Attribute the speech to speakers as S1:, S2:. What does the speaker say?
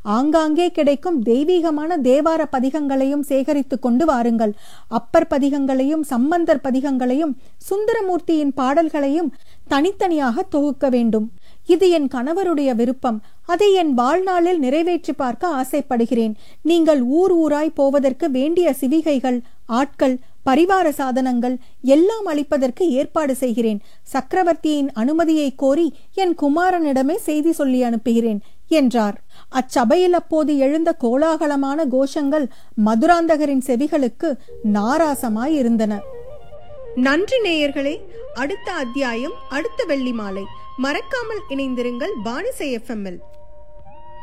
S1: ஆங்காங்கே கிடைக்கும் தெய்வீகமான தேவார பதிகங்களையும் சேகரித்து கொண்டு வாருங்கள் அப்பர் பதிகங்களையும் சம்பந்தர் பதிகங்களையும் சுந்தரமூர்த்தியின் பாடல்களையும் தனித்தனியாக தொகுக்க வேண்டும் இது என் கணவருடைய விருப்பம் அதை என் வாழ்நாளில் நிறைவேற்றி பார்க்க ஆசைப்படுகிறேன் நீங்கள் ஊர் ஊராய் போவதற்கு வேண்டிய சிவிகைகள் ஆட்கள் பரிவார சாதனங்கள் எல்லாம் அளிப்பதற்கு ஏற்பாடு செய்கிறேன் சக்கரவர்த்தியின் அனுமதியை கோரி என் குமாரனிடமே செய்தி சொல்லி அனுப்புகிறேன் என்றார் அச்சபையில் அப்போது எழுந்த கோலாகலமான கோஷங்கள் மதுராந்தகரின் செவிகளுக்கு நாராசமாய் இருந்தன நன்றி நேயர்களே அடுத்த அத்தியாயம் அடுத்த வெள்ளி மாலை மறக்காமல் இணைந்திருங்கள் பானிசை எஃப்எம்எல்